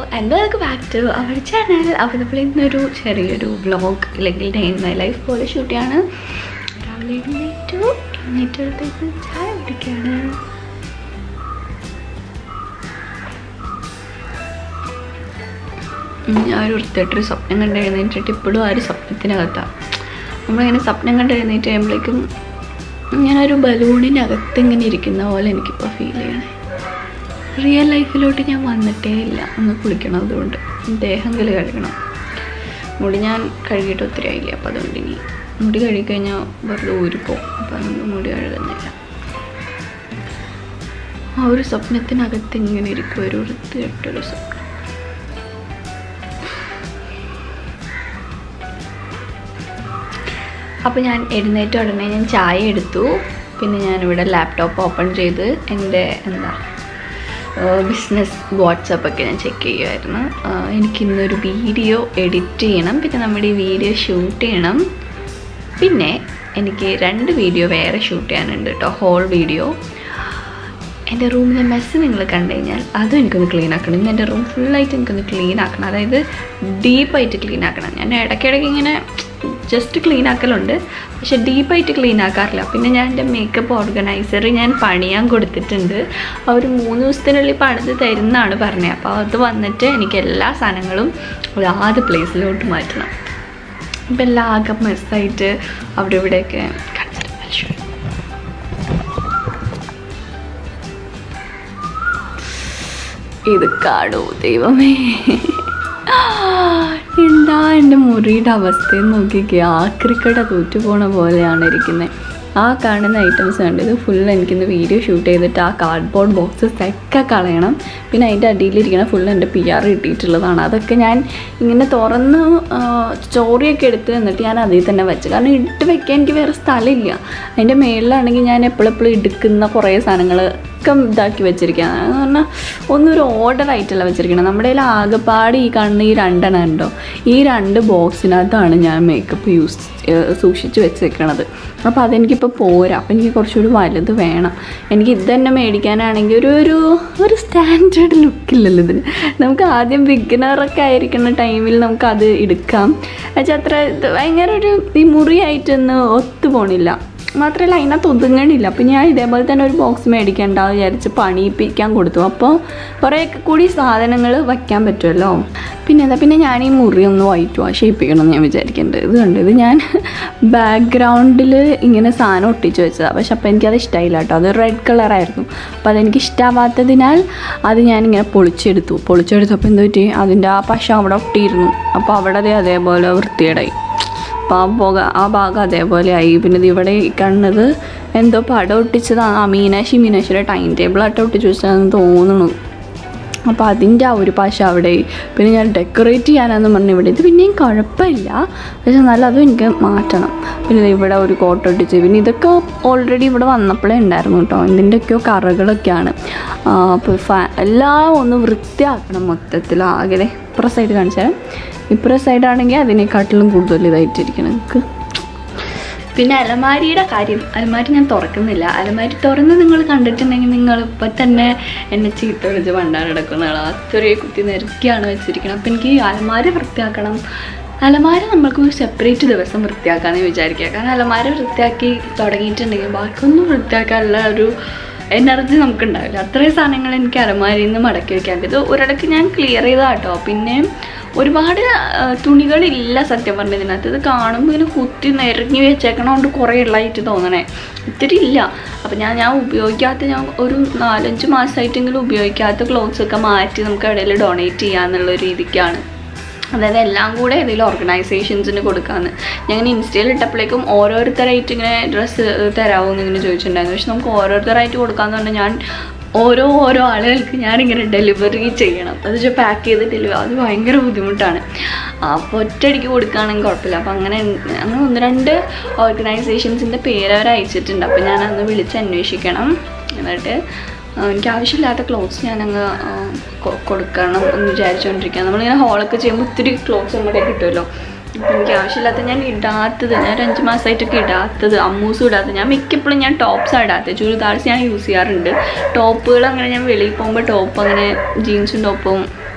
And welcome back to our channel അപ്പോൾ നമ്മൾ ഇന്നൊരു ചെറിയൊരു വ്ളോഗ് അല്ലെങ്കിൽ ഡേ ഇൻ മൈ ലൈഫ് പോലെ ഷൂട്ട് ചെയ്യാണ് രാവിലെ എഴുന്നേറ്റു എഴുന്നേറ്റടുത്തേക്ക് ചായ കുടിക്കുകയാണ് ഉം, ഞാൻ ഒരു വൃത്തിയായിട്ടൊരു സ്വപ്നം കണ്ട് എഴുന്നേറ്റിട്ട് ഇപ്പോഴും ആ ഒരു സ്വപ്നത്തിനകത്താണ് നമ്മളിങ്ങനെ സ്വപ്നം കണ്ട് എഴുന്നേറ്റ് കഴിയുമ്പോഴേക്കും ഞാനൊരു ബലൂണിനകത്ത് ഇങ്ങനെ ഇരിക്കുന്ന പോലെ എനിക്കിപ്പോൾ ഫീൽ ചെയ്യണേ റിയൽ ലൈഫിലോട്ട് ഞാൻ വന്നിട്ടേ ഇല്ല ഒന്ന് കുളിക്കണം അതുകൊണ്ട് ദേഹം കല് കഴുകണം മുടി ഞാൻ കഴുകിയിട്ട് ഒത്തിരി ആയില്ല അപ്പോൾ അതുകൊണ്ട് ഇനി മുടി കഴുകിക്കഴിഞ്ഞാൽ വെറുതെ ഊരിപ്പോവും അപ്പോൾ അതുകൊണ്ട് മുടി കഴുകുന്നില്ല ആ ഒരു സ്വപ്നത്തിനകത്ത് ഇങ്ങനെ ഇരിക്കും ഒരു വൃത്തിയായിട്ടൊരു സ്വപ്നം അപ്പോൾ ഞാൻ എഴുന്നേറ്റ ഉടനെ ഞാൻ ചായ എടുത്തു പിന്നെ ഞാനിവിടെ ലാപ്ടോപ്പ് ഓപ്പൺ ചെയ്ത് എൻ്റെ എന്താ ബിസിനസ് വാട്സപ്പൊക്കെ ഞാൻ ചെക്ക് ചെയ്യുമായിരുന്നു എനിക്കിന്നൊരു വീഡിയോ എഡിറ്റ് ചെയ്യണം പിന്നെ നമ്മുടെ ഈ വീഡിയോ ഷൂട്ട് ചെയ്യണം പിന്നെ എനിക്ക് രണ്ട് വീഡിയോ വേറെ ഷൂട്ട് ചെയ്യാനുണ്ട് കേട്ടോ ഹോൾ വീഡിയോ എൻ്റെ റൂമിലെ മെസ്സ് നിങ്ങൾ കണ്ടു കഴിഞ്ഞാൽ അതും എനിക്കൊന്ന് ക്ലീൻ ആക്കണം ഇന്ന് എൻ്റെ റൂം ഫുള്ളായിട്ട് എനിക്കൊന്ന് ക്ലീൻ ആക്കണം അതായത് ഡീപ്പായിട്ട് ക്ലീൻ ആക്കണം ഞാൻ ഇടയ്ക്കിടയ്ക്ക് ഇങ്ങനെ ജസ്റ്റ് ക്ലീൻ ആക്കലുണ്ട് പക്ഷെ ഡീപ്പായിട്ട് ക്ലീൻ ആക്കാറില്ല പിന്നെ ഞാൻ എൻ്റെ മേക്കപ്പ് ഓർഗനൈസർ ഞാൻ പണിയാൻ കൊടുത്തിട്ടുണ്ട് ആ ഒരു മൂന്ന് ദിവസത്തിനുള്ളിൽ പണിത് തരുന്നതാണ് പറഞ്ഞത് അപ്പോൾ അത് വന്നിട്ട് എനിക്ക് എല്ലാ സാധനങ്ങളും ഒരു ആദ്യ പ്ലേസിലോട്ട് മാറ്റണം ഇപ്പം എല്ലാം ആകെ മെസ്സായിട്ട് അവിടെ ഇവിടെയൊക്കെ കണ്ടിട്ട് വലിച്ചു ഇത് കാടോ ദൈവമേ എന്താ എൻ്റെ മുറിയുടെ അവസ്ഥയും നോക്കിക്കേ ആക്രിക്കട തോറ്റു പോണ പോലെയാണ് ഇരിക്കുന്നത് ആ കാണുന്ന ഐറ്റംസ് ഉണ്ട് ഇത് ഫുൾ എനിക്കിന്ന് വീഡിയോ ഷൂട്ട് ചെയ്തിട്ട് ആ കാർഡ്ബോർഡ് ബോക്സസ് ഒക്കെ കളയണം പിന്നെ അതിൻ്റെ അടിയിലിരിക്കുന്ന ഫുൾ എൻ്റെ പി ആർ കിട്ടിയിട്ടുള്ളതാണ് അതൊക്കെ ഞാൻ ഇങ്ങനെ തുറന്ന് സ്റ്റോറിയൊക്കെ എടുത്ത് എന്നിട്ട് ഞാൻ അതിൽ തന്നെ വെച്ചു കാരണം ഇട്ട് വെക്കാൻ എനിക്ക് വേറെ സ്ഥലമില്ല അതിൻ്റെ മേളിലാണെങ്കിൽ ഞാൻ എപ്പോഴെപ്പോഴും എടുക്കുന്ന കുറേ സാധനങ്ങൾ ഒക്കെ ഇതാക്കി വെച്ചിരിക്കുകയാണ് എന്ന് പറഞ്ഞാൽ ഒന്നും ഒരു ഓർഡർ ആയിട്ടല്ല വെച്ചിരിക്കണം നമ്മുടെ കയ്യിൽ ആകെപ്പാട് ഈ കാണുന്ന ഈ രണ്ടെണ്ണം ഉണ്ടോ ഈ രണ്ട് ബോക്സിനകത്താണ് ഞാൻ മേക്കപ്പ് യൂസ് സൂക്ഷിച്ച് വെച്ചേക്കണത് അപ്പോൾ അതെനിക്കിപ്പോൾ പോരാ അപ്പോൾ എനിക്ക് കുറച്ചുകൂടി വലുത് വേണം എനിക്ക് ഇത് തന്നെ മേടിക്കാനാണെങ്കിൽ ഒരു ഒരു ഒരു സ്റ്റാൻഡേർഡ് ലുക്കില്ലല്ലോ ഇതിന് നമുക്ക് ആദ്യം ബിഗിനറൊക്കെ ആയിരിക്കുന്ന ടൈമിൽ നമുക്ക് അത് എടുക്കാം എന്നുവെച്ചാൽ അത്ര ഇത് ഭയങ്കര ഒരു ഈ മുറിയായിട്ടൊന്നും ഒത്തു പോണില്ല മാത്രമല്ല അതിനകത്ത് ഒതുങ്ങണില്ല അപ്പം ഞാൻ ഇതേപോലെ തന്നെ ഒരു ബോക്സ് മേടിക്കണ്ട വിചാരിച്ച് പണിയിപ്പിക്കാൻ കൊടുത്തു അപ്പോൾ കുറേയൊക്കെ കൂടി സാധനങ്ങൾ വയ്ക്കാൻ പറ്റുമല്ലോ പിന്നെ എന്താ പിന്നെ ഞാൻ ഈ മുറി ഒന്ന് വൈറ്റ് വാഷ് ചെയ്യിപ്പിക്കണം എന്ന് ഞാൻ വിചാരിക്കുന്നുണ്ട് ഇത് കണ്ട് ഇത് ഞാൻ ബാക്ക്ഗ്രൗണ്ടിൽ ഇങ്ങനെ സാധനം ഒട്ടിച്ച് വെച്ചതാണ് പക്ഷെ അപ്പോൾ എനിക്കത് ഇഷ്ടമായില്ല കേട്ടോ അത് റെഡ് കളറായിരുന്നു അപ്പോൾ അതെനിക്ക് ഇഷ്ടമാവാത്തതിനാൽ അത് ഞാനിങ്ങനെ പൊളിച്ചെടുത്തു പൊളിച്ചെടുത്തപ്പോൾ എന്ത് പറ്റി അതിൻ്റെ ആ പശ അവിടെ ഒട്ടിയിരുന്നു അപ്പോൾ അവിടെ അത് അതേപോലെ വൃത്തികേടായി അപ്പോൾ ആ പുക ആ ഭാഗം അതേപോലെ ആയി പിന്നെ ഇത് ഇവിടെ ഈ കാണുന്നത് എന്തോ പടം ഒട്ടിച്ചതാണ് ആ മീനാശി മീനാശിയുടെ ടൈം ടേബിളായിട്ട് ഒട്ടിച്ച് വെച്ചതാണെന്ന് തോന്നുന്നു അപ്പോൾ അതിൻ്റെ ആ ഒരു പശ അവിടെ പിന്നെ ഞാൻ ഡെക്കറേറ്റ് ചെയ്യാനാന്ന് പറഞ്ഞു ഇവിടെ ഇത് പിന്നെയും കുഴപ്പമില്ല പക്ഷെ എന്നാലും അതും എനിക്ക് മാറ്റണം പിന്നെ ദേ ഇവിടെ ഒരു കോട്ട ഒട്ടിച്ച് പിന്നെ ഇതൊക്കെ ഓൾറെഡി ഇവിടെ വന്നപ്പോഴേ ഉണ്ടായിരുന്നു കേട്ടോ ഇതിൻ്റെയൊക്കെയോ കറകളൊക്കെയാണ് ആ, അപ്പോൾ ഫാ എല്ലാം ഒന്ന് വൃത്തിയാക്കണം മൊത്തത്തിൽ ആകെ ഇപ്പുറ സൈഡ് കാണിച്ചു തരാം ഇപ്പുറ സൈഡാണെങ്കിൽ അതിനെക്കാട്ടിലും കൂടുതൽ ഇതായിട്ടിരിക്കണം നമുക്ക് പിന്നെ അലമാരിയുടെ കാര്യം അലമാരി ഞാൻ തുറക്കുന്നില്ല അലമാരി തുറന്ന് നിങ്ങൾ കണ്ടിട്ടുണ്ടെങ്കിൽ നിങ്ങൾ ഇപ്പം തന്നെ എന്നെ ചീത്ത വിളിച്ച് പണ്ടാരടക്കുന്നതാണ് അത്രയെ കുത്തി നിരക്കിയാണ് വെച്ചിരിക്കുന്നത് അപ്പം എനിക്ക് ഈ അലമാരി വൃത്തിയാക്കണം അലമാര നമ്മൾക്ക് ഒരു സെപ്പറേറ്റ് ദിവസം വൃത്തിയാക്കാമെന്ന് വിചാരിക്കുക കാരണം അലമാര വൃത്തിയാക്കി തുടങ്ങിയിട്ടുണ്ടെങ്കിൽ ബാക്കിയൊന്നും വൃത്തിയാക്കാനുള്ള ഒരു എനർജി നമുക്കുണ്ടാവില്ല അത്രയും സാധനങ്ങൾ എനിക്ക് അലമാരിയിൽ നിന്ന് മടക്കി വെക്കാൻ ഇത് ഒരിടയ്ക്ക് ഞാൻ ക്ലിയർ ചെയ്താട്ടോ പിന്നെ ഒരുപാട് ആ, തുണികളില്ല സത്യം പറഞ്ഞ ഇതിനകത്ത് ഇത് കാണുമ്പോൾ ഇങ്ങനെ കുത്തി നിരങ്ങി വെച്ചേക്കണോണ്ട് കുറേ ഉള്ളതായിട്ട് തോന്നണേ ഒത്തിരി ഇല്ല അപ്പം ഞാൻ ഞാൻ ഉപയോഗിക്കാത്ത ഞാൻ ഒരു നാലഞ്ച് മാസമായിട്ടെങ്കിലും ഉപയോഗിക്കാത്ത ക്ലോത്ത്സ് ഒക്കെ മാറ്റി നമുക്ക് എവിടെയെങ്കിലും ഡൊണേറ്റ് ചെയ്യാന്നുള്ള രീതിക്കാണ് അതായത് എല്ലാം കൂടെ ഏതെങ്കിലും ഓർഗനൈസേഷൻസിന് കൊടുക്കാമെന്ന് ഞാൻ ഇങ്ങനെ ഇൻസ്റ്റയിൽ ഇട്ടപ്പോഴേക്കും ഓരോരുത്തരായിട്ട് ഇങ്ങനെ ഡ്രസ്സ് തരാമോ എന്ന് ഇങ്ങനെ ചോദിച്ചിട്ടുണ്ടായിരുന്നു പക്ഷെ നമുക്ക് ഓരോരുത്തരായിട്ട് കൊടുക്കാമെന്ന് പറഞ്ഞാൽ ഞാൻ ഓരോ ഓരോ ആളുകൾക്ക് ഞാനിങ്ങനെ ഡെലിവറി ചെയ്യണം അത് വെച്ചാൽ പാക്ക് ചെയ്ത് ഡെലിവറി അത് ഭയങ്കര ബുദ്ധിമുട്ടാണ് അപ്പോൾ ഒറ്റയടിക്ക് കൊടുക്കുകയാണെങ്കിൽ കുഴപ്പമില്ല അപ്പോൾ അങ്ങനെ അങ്ങനെ ഒന്ന് രണ്ട് ഓർഗനൈസേഷൻസിൻ്റെ പേര് അവർ അയച്ചിട്ടുണ്ട് അപ്പോൾ ഞാൻ അന്ന് വിളിച്ച് അന്വേഷിക്കണം എന്നിട്ട് ആ, എനിക്ക് ആവശ്യമില്ലാത്ത ക്ലോത്ത്സ് ഞാനങ്ങ് ആ, കൊ- കൊടുക്കണം എന്ന് വിചാരിച്ചുകൊണ്ടിരിക്കുക നമ്മളിങ്ങനെ ഹോളൊക്കെ ചെയ്യുമ്പോൾ ഒത്തിരി ക്ലോത്ത്സ് നമ്മുടെ കിട്ടുമല്ലോ അപ്പം എനിക്ക് ആവശ്യമില്ലാത്ത ഞാൻ ഇടാത്തത് ഞാൻ ഒരു അഞ്ച് മാസമായിട്ടൊക്കെ ഇടാത്തത് അമ്മൂസും ഇടാത്തത് ഞാൻ മിക്കപ്പോഴും ഞാൻ ടോപ്സാണ് ഇടാത്തത് ചുരിദാർസ് ഞാൻ യൂസ് ചെയ്യാറുണ്ട് ടോപ്പുകൾ അങ്ങനെ ഞാൻ വെളിയിൽ പോകുമ്പോൾ ടോപ്പ് അങ്ങനെ ജീൻസും ടോപ്പും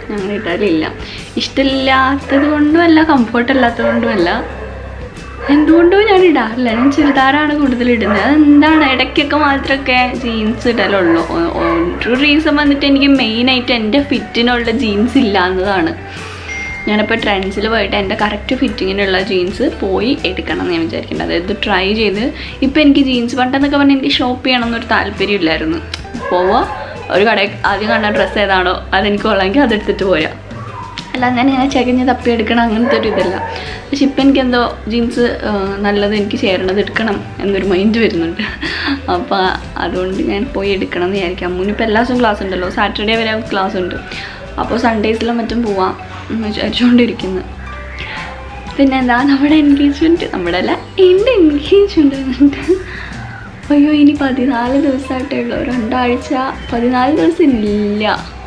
അങ്ങനെ ഇട്ടാലില്ല ഇഷ്ടമില്ലാത്തത് കൊണ്ടും അല്ല കംഫർട്ട് അല്ലാത്തത് കൊണ്ടും അല്ല എന്തുകൊണ്ടോ ഞാൻ ഇടാറില്ല ഞാൻ ചുരിദാറാണ് കൂടുതൽ ഇടുന്നത് അതെന്താണ് ഇടയ്ക്കൊക്കെ മാത്രമൊക്കെ ജീൻസ് ഇടലുള്ളൂ ഒ- ഒരു റീസൺ വന്നിട്ട് എനിക്ക് മെയിനായിട്ട് എൻ്റെ ഫിറ്റിനുള്ള ജീൻസ് ഇല്ല എന്നതാണ് ഞാനിപ്പോൾ ട്രെൻഡ്സിൽ പോയിട്ട് എൻ്റെ കറക്റ്റ് ഫിറ്റിങ്ങിനുള്ള ജീൻസ് പോയി എടുക്കണം എന്ന് ഞാൻ വിചാരിക്കുന്നത് അതായത് ട്രൈ ചെയ്ത് ഇപ്പോൾ എനിക്ക് ജീൻസ് പണ്ടെന്നൊക്കെ പറഞ്ഞാൽ എനിക്ക് ഷോപ്പ് ചെയ്യണം എന്നൊരു താല്പര്യമില്ലായിരുന്നു പോവുക ഒരു കടയിൽ ആദ്യം കാണുന്ന ഡ്രസ്സ് ഏതാണോ അതെനിക്ക് കൊള്ളാമെങ്കിൽ അതെടുത്തിട്ട് പോരാ അല്ല ഞാൻ ഇങ്ങനെ ചകഞ്ഞ് തപ്പിയെടുക്കണം അങ്ങനത്തെ ഒരു ഇതല്ല പക്ഷെ ഇപ്പം എനിക്കെന്തോ ജീൻസ് നല്ലത് എനിക്ക് ചേരണത് എടുക്കണം എന്നൊരു മൈൻഡ് വരുന്നുണ്ട് അപ്പോൾ അതുകൊണ്ട് ഞാൻ പോയി എടുക്കണം എന്ന് വിചാരിക്കാം അമ്മൂനിപ്പോൾ എല്ലാ ദിവസവും ക്ലാസ് ഉണ്ടല്ലോ സാറ്റർഡേ വരെ ക്ലാസ് ഉണ്ട് അപ്പോൾ സൺഡേസിലും മറ്റും പോവാം എന്ന് വിചാരിച്ചുകൊണ്ടിരിക്കുന്നു പിന്നെ എന്താ നമ്മുടെ എൻഗേജ്മെൻറ്റ് നമ്മുടെ അല്ല എൻ്റെ എൻഗേജ്മെൻറ്റ് വന്നിട്ട് അയ്യോ ഇനി പതിനാല് ദിവസമായിട്ടേ ഉള്ളൂ രണ്ടാഴ്ച പതിനാല് ദിവസം ഇല്ല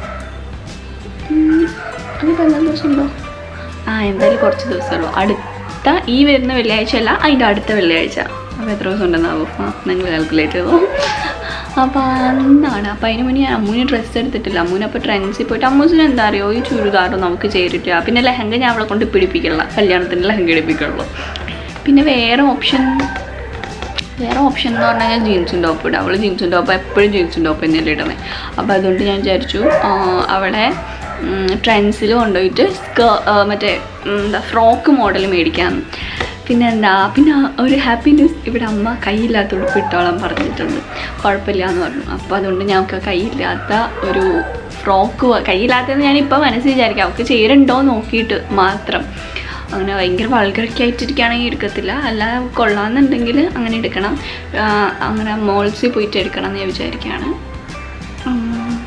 അത് പതിനാല് ദിവസം ഉണ്ടോ ആ എന്തായാലും കുറച്ച് ദിവസമേ ഉള്ളൂ അടുത്ത ഈ വരുന്ന വെള്ളിയാഴ്ച അല്ല അതിൻ്റെ അടുത്ത വെള്ളിയാഴ്ച അപ്പോൾ എത്ര ദിവസം ഉണ്ടെന്നാവും ആ നിങ്ങൾ കാൽക്കുലേറ്റ് ചെയ്തോ അപ്പോൾ അന്നാണ് അപ്പോൾ അതിന് മുന്നേ ഞാൻ അമ്മൂന് ഡ്രസ്സ് എടുത്തിട്ടില്ല അമ്മൂന് അപ്പോൾ ട്രെൻഡ്സിൽ പോയിട്ട് അമ്മൂസിന് എന്താ അറിയോ ഈ ചുരിദാറും നമുക്ക് ചേരിട്ടില്ല പിന്നെ ലെഹങ്ക ഞാൻ അവളെ കൊണ്ട് പിടിപ്പിക്കില്ല കല്യാണത്തിന് ലെഹങ്ക എടുപ്പിക്കുള്ളൂ പിന്നെ വേറെ ഓപ്ഷൻ വേറെ ഓപ്ഷൻ എന്ന് പറഞ്ഞാൽ ഞാൻ ജീൻസും ടോപ്പ് ഇടും അവൾ ജീൻസും ടോപ്പ് എപ്പോഴും ജീൻസും ടോപ്പ് തന്നെയല്ലേ ഇടുന്നത് അപ്പോൾ അതുകൊണ്ട് ഞാൻ വിചാരിച്ചു ആ, അവളെ ട്രെൻഡ്സിൽ കൊണ്ടുപോയിട്ട് സ്കേ മറ്റേ ഉം, എന്താ ഫ്രോക്ക് മോഡൽ മേടിക്കാം പിന്നെ എന്താ പിന്നെ ഒരു ഹാപ്പി ന്യൂസ് ഇവിടെ അമ്മ കൈയില്ലാത്ത ഉടുപ്പ് ഇട്ടോളാൻ പറഞ്ഞിട്ടുണ്ട് കുഴപ്പമില്ല എന്ന് പറഞ്ഞു അപ്പോൾ അതുകൊണ്ട് ഞങ്ങൾക്ക് കൈയില്ലാത്ത ഒരു ഫ്രോക്ക് കൈയില്ലാത്തതെന്ന് ഞാനിപ്പോൾ മനസ്സിൽ വിചാരിക്കാം അവൾക്ക് ചേരുണ്ടോ നോക്കിയിട്ട് മാത്രം അങ്ങനെ ഭയങ്കര വൾഗറൊക്കെ ആയിട്ടിരിക്കുകയാണെങ്കിൽ എടുക്കത്തില്ല അല്ല കൊള്ളാമെന്നുണ്ടെങ്കിൽ അങ്ങനെ എടുക്കണം ആ, അങ്ങനെ മോൾസിൽ പോയിട്ട് എടുക്കണം എന്ന് ഞാൻ വിചാരിക്കുകയാണ് ഉം.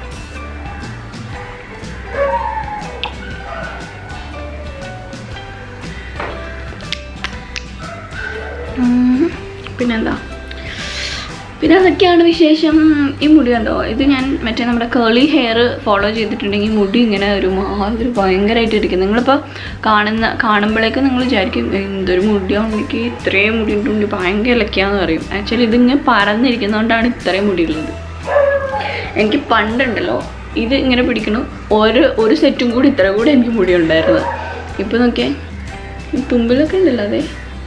ഉം. പിന്നെന്താ പിന്നെ അതൊക്കെയാണ് വിശേഷം ഈ മുടി കണ്ടോ ഇത് ഞാൻ മറ്റേ നമ്മുടെ കേളി ഹെയർ ഫോളോ ചെയ്തിട്ടുണ്ടെങ്കിൽ മുടി ഇങ്ങനെ ഒരു മാതിരി ഭയങ്കരമായിട്ട് ഇരിക്കും നിങ്ങളിപ്പോൾ കാണുന്ന കാണുമ്പോഴേക്കും നിങ്ങൾ വിചാരിക്കും എന്തൊരു മുടിയാണ് എനിക്ക് ഇത്രയും മുടി ഉണ്ട് ഭയങ്കര ഇലക്കാന്ന് പറയും ആക്ച്വലി ഇതിങ്ങനെ പരന്നിരിക്കുന്നതുകൊണ്ടാണ് ഇത്രയും മുടിയുള്ളത് എനിക്ക് പണ്ടുണ്ടല്ലോ ഇത് ഇങ്ങനെ പിടിക്കണു ഒരു ഒരു സെറ്റും കൂടി ഇത്ര കൂടി എനിക്ക് മുടി ഉണ്ടായിരുന്നു ഇപ്പം നോക്കിയേ ഈ തുമ്പിലൊക്കെ ഉണ്ടല്ലോ അതെ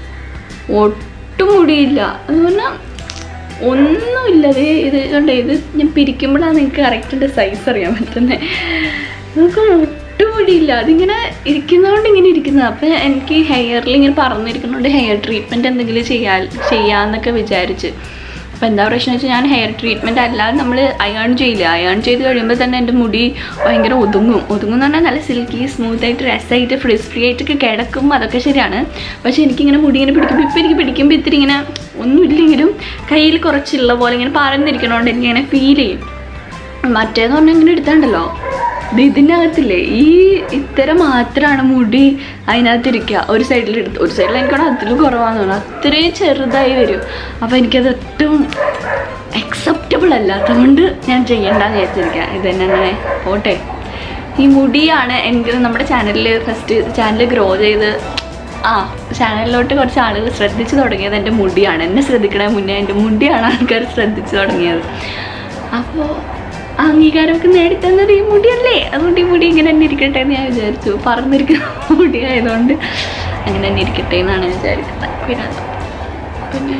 ഒട്ടും മുടിയില്ല എന്ന് പറഞ്ഞാൽ ഒന്നുമില്ലത് ഇത് കണ്ടേ ഇത് ഞാൻ പിരിക്കുമ്പോഴാണ് നിങ്ങൾക്ക് കറക്റ്റിൻ്റെ സൈസ് അറിയാൻ പറ്റുന്നത് നമുക്ക് ഒട്ടും മുടിയില്ല അതിങ്ങനെ ഇരിക്കുന്നതുകൊണ്ട് ഇങ്ങനെ ഇരിക്കുന്നത് അപ്പം എനിക്ക് ഹെയറിൽ ഇങ്ങനെ പറന്നിരിക്കുന്നതുകൊണ്ട് ഹെയർ ട്രീറ്റ്മെൻറ്റ് എന്തെങ്കിലും ചെയ്യാൻ ചെയ്യാമെന്നൊക്കെ വിചാരിച്ച് അപ്പോൾ എന്താ പ്രശ്നം വെച്ചാൽ ഞാൻ ഹെയർ ട്രീറ്റ്മെൻറ്റ് അല്ലാതെ നമ്മൾ അയേൺ ചെയ്യില്ല അയേൺ ചെയ്ത് കഴിയുമ്പോൾ തന്നെ എൻ്റെ മുടി ഭയങ്കര ഒതുങ്ങും ഒതുങ്ങും എന്ന് പറഞ്ഞാൽ നല്ല സിൽക്കി സ്മൂത്തായിട്ട് രസമായിട്ട് ഫ്രിസ് ഫ്രീ ആയിട്ടൊക്കെ കിടക്കും അതൊക്കെ ശരിയാണ് പക്ഷേ എനിക്കിങ്ങനെ മുടി ഇങ്ങനെ പിടിക്കുമ്പോൾ ഇപ്പോൾ എനിക്ക് പിടിക്കുമ്പോൾ ഇത്തിരി ഇങ്ങനെ ഒന്നുമില്ലെങ്കിലും കയ്യിൽ കുറച്ചുള്ള പോലെ ഇങ്ങനെ പറന്നിരിക്കണോണ്ട് എനിക്കിങ്ങനെ ഫീൽ ചെയ്യും മറ്റേന്ന് പറഞ്ഞാൽ ഇങ്ങനെ എടുത്താണ്ടല്ലോ ഇത് ഇതിനകത്തില്ലേ ഈ ഇത്തരം മാത്രമാണ് മുടി അതിനകത്തിരിക്കുക ഒരു സൈഡിൽ എടുത്ത് ഒരു സൈഡിൽ എനിക്കവിടെ അതിലും കുറവാന്ന് തോന്നുന്നു അത്രയും ചെറുതായി വരും അപ്പോൾ എനിക്കത് ഒട്ടും അക്സെപ്റ്റബിൾ അല്ലാത്തതുകൊണ്ട് ഞാൻ ചെയ്യണ്ടെന്ന് വിചാരിച്ചിരിക്കുക ഇത് തന്നെ അങ്ങനെ പോട്ടെ ഈ മുടിയാണ് എനിക്ക് നമ്മുടെ ചാനലിൽ ഫസ്റ്റ് ചാനൽ ഗ്രോ ചെയ്ത് ആ ചാനലിലോട്ട് കുറച്ച് ആളുകൾ ശ്രദ്ധിച്ചു തുടങ്ങിയത് എൻ്റെ മുടിയാണ് എന്നെ ശ്രദ്ധിക്കണ മുന്നേ എൻ്റെ മുടിയാണ് ആൾക്കാർ ശ്രദ്ധിച്ചു തുടങ്ങിയത് അപ്പോൾ അംഗീകാരമൊക്കെ നേടിത്തന്നത് ഈ മുടിയല്ലേ അതുകൊണ്ട് ഈ മുടി ഇങ്ങനെ തന്നെ ഇരിക്കട്ടെ എന്ന് ഞാൻ വിചാരിച്ചു പറന്നിരിക്കുന്ന മുടി ആയതുകൊണ്ട് അങ്ങനെ തന്നെ ഇരിക്കട്ടെ എന്നാണ് വിചാരിക്കുന്നത് പിന്നെ പിന്നെ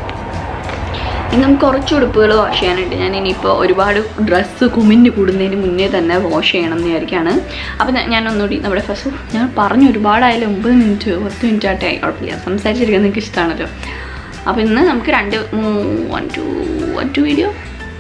ഇനി നമുക്ക് കുറച്ച് ഉടുപ്പുകൾ വാഷ് ചെയ്യാനുണ്ട് ഞാൻ ഇനിയിപ്പോൾ ഒരുപാട് ഡ്രസ്സ് കുമിഞ്ഞ് കൂടുന്നതിന് മുന്നേ തന്നെ വാഷ് ചെയ്യണം എന്ന് വിചാരിക്കുകയാണ് അപ്പോൾ ഞാൻ- ഞാൻ ഒന്നുകൂടി നമ്മുടെ ഫസ്റ്റ് ഞാൻ പറഞ്ഞു ഒരുപാടായാലും ഒമ്പത് മിനിറ്റ് പത്ത് മിനിറ്റ് ആയിട്ടേ ആയി കുഴപ്പമില്ല സംസാരിച്ചിരിക്കാൻ നിങ്ങൾക്ക് ഇഷ്ടമാണല്ലോ അപ്പോൾ ഇന്ന് നമുക്ക് രണ്ട് one two one two video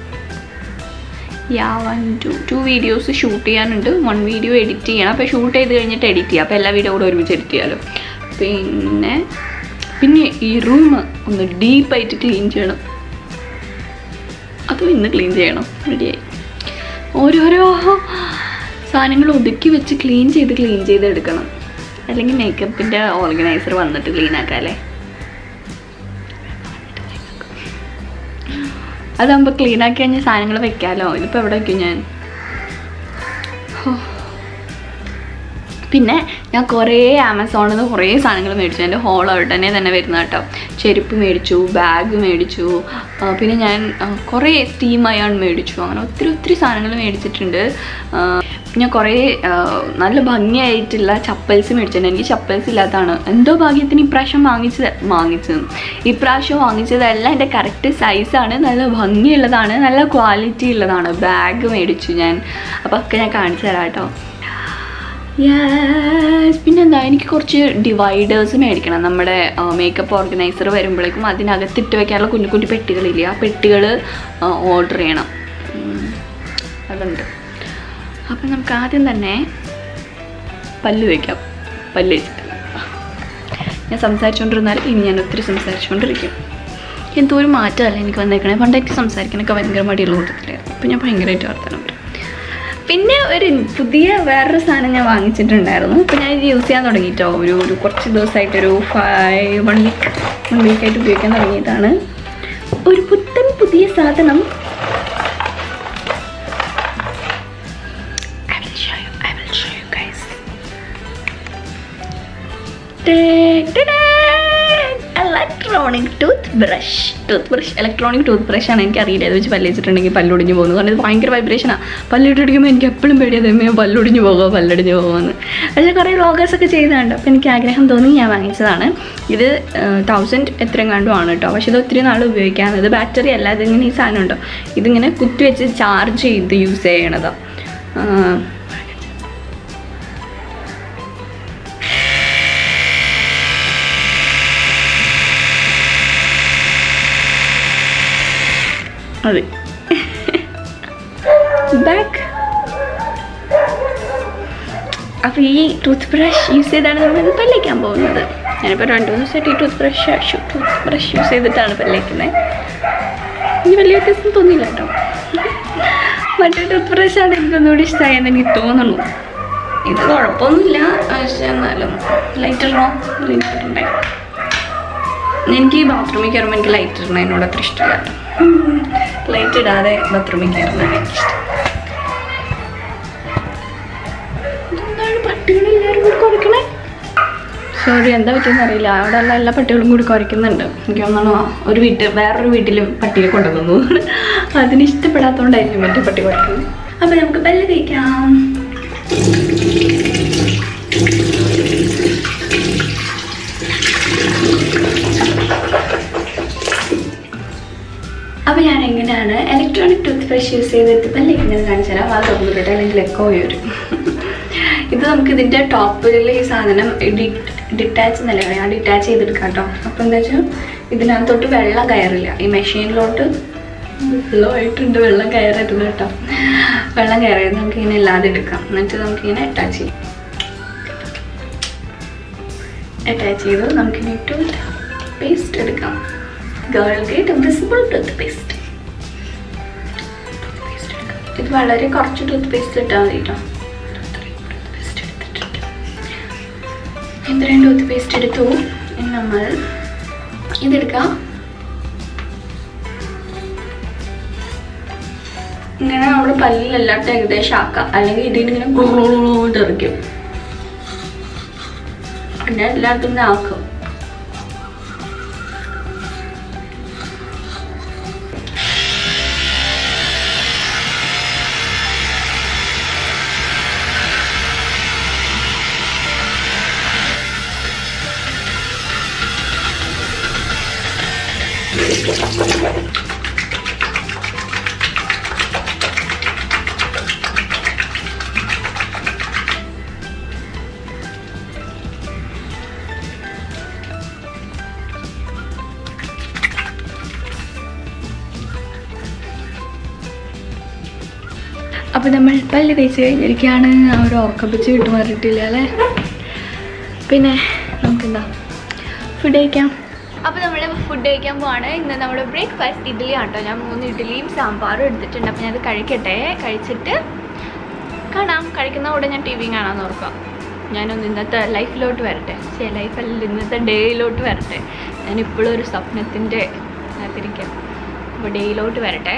yeah one two two videos shoot ചെയ്യാനുണ്ട് വൺ വീഡിയോ എഡിറ്റ് ചെയ്യണം അപ്പോൾ ഷൂട്ട് ചെയ്ത് കഴിഞ്ഞിട്ട് എഡിറ്റ് ചെയ്യാം അപ്പോൾ എല്ലാ വീഡിയോ കൂടെ ഒരുമിച്ച് എഡിറ്റ് ചെയ്യാമല്ലോ പിന്നെ പിന്നെ ഈ റൂം ഒന്ന് ഡീപ്പായിട്ട് ക്ലീൻ ചെയ്യണം അതും ഇന്ന് ക്ലീൻ ചെയ്യണം റെഡിയായി ഓരോരോ സാധനങ്ങൾ ഒതുക്കി വെച്ച് ക്ലീൻ ചെയ്ത് ക്ലീൻ ചെയ്ത് എടുക്കണം അല്ലെങ്കിൽ മേക്കപ്പിൻ്റെ ഓർഗനൈസർ വന്നിട്ട് ക്ലീൻ ആക്കാം അല്ലേ അതാകുമ്പോൾ ക്ലീൻ ആക്കി കഴിഞ്ഞാൽ സാധനങ്ങൾ വെക്കാമല്ലോ ഇതിപ്പോൾ എവിടെ വയ്ക്കും ഞാൻ ഹോ. പിന്നെ ഞാൻ കുറേ ആമസോണിൽ നിന്ന് കുറേ സാധനങ്ങൾ മേടിച്ചു എൻ്റെ ഹോൾ ഉടനെ തന്നെ വരുന്ന കേട്ടോ ചെരുപ്പ് മേടിച്ചു ബാഗ് മേടിച്ചു ആ, പിന്നെ ഞാൻ ആ, കുറേ സ്റ്റീം അയാൺ മേടിച്ചു അങ്ങനെ ഒത്തിരി ഒത്തിരി സാധനങ്ങൾ മേടിച്ചിട്ടുണ്ട് ആ, ഞാൻ കുറേ ആ, നല്ല ഭംഗിയായിട്ടുള്ള ചപ്പൽസ് മേടിച്ചിട്ടുണ്ട് എനിക്ക് ചപ്പൽസ് ഇല്ലാത്തതാണ് എന്തോ ഭാഗ്യത്തിന് ഇപ്രാവശ്യം വാങ്ങിച്ചത് വാങ്ങിച്ചത് ഇപ്രാവശ്യം വാങ്ങിച്ചതെല്ലാം എൻ്റെ കറക്റ്റ് സൈസാണ് നല്ല ഭംഗിയുള്ളതാണ് നല്ല ക്വാളിറ്റി ഉള്ളതാണ് ബാഗ് മേടിച്ചു ഞാൻ അപ്പോൾ ഒക്കെ ഞാൻ കാണിച്ചു തരാം കേട്ടോ യെസ് പിന്നെന്താ എനിക്ക് കുറച്ച് ഡിവൈഡേഴ്സ് മേടിക്കണം നമ്മുടെ മേക്കപ്പ് ഓർഗനൈസർ വരുമ്പോഴേക്കും അതിനകത്തിട്ട് വെക്കാനുള്ള കുഞ്ഞു കുഞ്ഞു പെട്ടികളില്ലേ ആ പെട്ടികൾ ഓർഡർ ചെയ്യണം ഉം, അതുണ്ട് അപ്പം നമുക്ക് ആദ്യം തന്നെ പല്ല് വയ്ക്കാം പല്ല് വെച്ചിട്ട് ഞാൻ സംസാരിച്ചുകൊണ്ടിരുന്നാൽ ഇനി ഞാൻ ഒത്തിരി സംസാരിച്ചുകൊണ്ടിരിക്കും എന്തോ ഒരു മാറ്റമല്ല എനിക്ക് വന്നേക്കണേ പണ്ടൊക്കെ സംസാരിക്കാനൊക്കെ ഭയങ്കര മടിയുള്ള കൂട്ടത്തിലായിരുന്നു അപ്പം ഞാൻ ഭയങ്കരമായിട്ട് വർത്തനം പറയും പിന്നെ ഒരു പുതിയ വേറൊരു സാധനം ഞാൻ വാങ്ങിച്ചിട്ടുണ്ടായിരുന്നു ഇപ്പം ഞാൻ ഇത് യൂസ് ചെയ്യാൻ തുടങ്ങിയിട്ടോ ഒരു ഒരു കുറച്ച് ദിവസമായിട്ടൊരു ഫൈവ് വൺ വീക്ക് വൺ വീക്കായിട്ട് ഉപയോഗിക്കാൻ തുടങ്ങിയതാണ് ഒരു പുത്തൻ പുതിയ സാധനം I will show you, I will show you guys. Electronic toothbrush toothbrush electronic toothbrush ആണ് എനിക്ക് അറിയില്ല അത് വെച്ച് പല്ലിച്ചിട്ടുണ്ടെങ്കിൽ പല്ലൊടിഞ്ഞ് പോകുന്നത് കാരണം ഇത് ഭയങ്കര വൈബ്രേഷനാണ് പല്ലിട്ടിടിക്കുമ്പോൾ എനിക്ക് എപ്പോഴും പേടിയത് പല്ലൊടിഞ്ഞ് പോകുമോ പല്ലൊടിഞ്ഞ് പോകുമെന്ന് പക്ഷേ കുറേ വ്ളോഗേഴ്സ് ഒക്കെ ചെയ്യുന്നുണ്ട് അപ്പോൾ എനിക്ക് ആഗ്രഹം തോന്നി ഞാൻ വാങ്ങിച്ചതാണ് ഇത് തൗസൻഡ് എത്രയും കണ്ടും ആണ് കേട്ടോ പക്ഷേ ഇത് ഒത്തിരി നാൾ ഉപയോഗിക്കാൻ ഇത് ബാറ്ററി അല്ല ഇതിങ്ങനെ ഈ സാധനം ഉണ്ടോ ഇതിങ്ങനെ കുത്തി വെച്ച് ചാർജ് ചെയ്ത് യൂസ് ചെയ്യണതാണ് അതെ ബാക്ക് അപ്പോൾ ഈ ടൂത്ത് ബ്രഷ് യൂസ് ചെയ്താണ് നമ്മൾ പല്ലേക്കാൻ പോകുന്നത് ഞാനിപ്പോൾ രണ്ട് മൂന്ന് ദിവസമായിട്ട് ഈ toothbrush toothbrush use ചെയ്തിട്ടാണ് പല്ലേക്കുന്നത് ഇനി വലിയ വ്യത്യാസം തോന്നിയില്ല കേട്ടോ മറ്റേ ടൂത്ത് ബ്രഷാണ് എനിക്കൊന്നുകൂടി ഇഷ്ടമായെന്ന് എനിക്ക് തോന്നുന്നു ഇത് കുഴപ്പമൊന്നുമില്ല പക്ഷെ എന്നാലും ലൈറ്റ് ഇടണോ ലൈറ്റ് ഇടണ്ടേ എനിക്ക് ഈ ബാത്റൂമിൽ കയറുമ്പോൾ എനിക്ക് ലൈറ്റ് ഇടണം എന്നോട് അത്ര ഇഷ്ടമില്ല കേട്ടോ ലൈറ്റ് ഇടാതെ ബാത്റൂമിൽ കയറുന്നതാണ് എനിക്കിഷ്ടം ഇതെന്താണ് പട്ടികളെല്ലാവരും കൂടി കുറയ്ക്കണേ സോറി എന്താ പറ്റിയെന്ന് അറിയില്ല അവിടെ ഉള്ള എല്ലാ പട്ടികളും കൂടി കുറയ്ക്കുന്നുണ്ട് എനിക്ക് തോന്നണോ ഒരു വീട്ടിൽ വേറൊരു വീട്ടിൽ പട്ടിയെ കൊണ്ടുവന്നു അതിന് ഇഷ്ടപ്പെടാത്തതുകൊണ്ടായിരിക്കും മറ്റേ പട്ടി കുറയ്ക്കുന്നത് അപ്പം നമുക്ക് ബെല്ല് കഴിക്കാം അപ്പോൾ ഞാൻ എങ്ങനെയാണ് ഇലക്ട്രോണിക് ടൂത്ത് ബ്രഷ് യൂസ് ചെയ്തിട്ട് പല്ല് എങ്ങനെ കാണിച്ചു തരാം അത് തുറന്നിട്ട് അല്ലെങ്കിൽ എക്കോ വരും ഇത് നമുക്ക് ഇതിൻ്റെ ടോപ്പിൽ ഈ സാധനം ഡിറ്റാച്ച് എന്നല്ലേ പറയാം ഡിറ്റാച്ച് ചെയ്തെടുക്കാം കേട്ടോ അപ്പോൾ എന്താ വെച്ചാൽ ഇതിനകത്തോട്ട് വെള്ളം കയറില്ല ഈ മെഷീനിലോട്ട് വെള്ളമായിട്ടുണ്ട് വെള്ളം കയറരുത് കേട്ടോ വെള്ളം കയറരുത് നമുക്ക് ഇങ്ങനെ ഇല്ലാതെ എടുക്കാം എന്നിട്ട് നമുക്കിങ്ങനെ അറ്റാച്ച് ചെയ്യാം അറ്റാച്ച് ചെയ്ത് നമുക്കിനി ടൂത്ത് പേസ്റ്റ് എടുക്കാം Colgate visible toothpaste ഇത് വളരെ കുറച്ച് ടൂത്ത് പേസ്റ്റ് ഇട്ടാൽ മതി കേട്ടോ ടൂത്ത് പേസ്റ്റ് എടുത്തിട്ടുണ്ട് ഇത്രയും ടൂത്ത് പേസ്റ്റ് എടുത്തു ഇനി നമ്മൾ ഇതെടുക്കാം ഇങ്ങനെ നമ്മൾ പല്ലിൽ എല്ലായിടത്തും ഏകദേശം ആക്കാം അല്ലെങ്കിൽ ഇതിനിങ്ങനെ ഗുളുകൊണ്ട് എറിക്കും പിന്നെ എല്ലായിടത്തും ഇങ്ങനെ ആക്കും അപ്പോൾ നമ്മൾ പല്ല് തേച്ച് കഴിഞ്ഞിരിക്കുകയാണ് ആ ഒരു ഉറക്കപ്പിച്ച് വിട്ടു മാറിയിട്ടില്ല അല്ലേ പിന്നെ നമുക്കെന്താ ഫുഡ് കഴിക്കാം അപ്പോൾ നമ്മൾ ഫുഡ് കഴിക്കാൻ പോവാണ് ഇന്ന് നമ്മുടെ ബ്രേക്ക്ഫാസ്റ്റ് ഇഡ്ഡലി ആട്ടോ ഞാൻ മൂന്ന് ഇഡ്ഡലിയും സാമ്പാറും എടുത്തിട്ടുണ്ട് അപ്പോൾ ഞാനത് കഴിക്കട്ടെ കഴിച്ചിട്ട് കാണാം കഴിക്കുന്ന കൂടെ ഞാൻ ടി വിയും കാണാമെന്ന് ഓർക്കാം ഞാനൊന്ന് ഇന്നത്തെ ലൈഫിലോട്ട് വരട്ടെ ശരി ലൈഫല്ല ഇന്നത്തെ ഡേയിലോട്ട് വരട്ടെ ഞാനിപ്പോഴും ഒരു സ്വപ്നത്തിൻ്റെ അതിരിക്കാം അപ്പോൾ ഡേയിലോട്ട് വരട്ടെ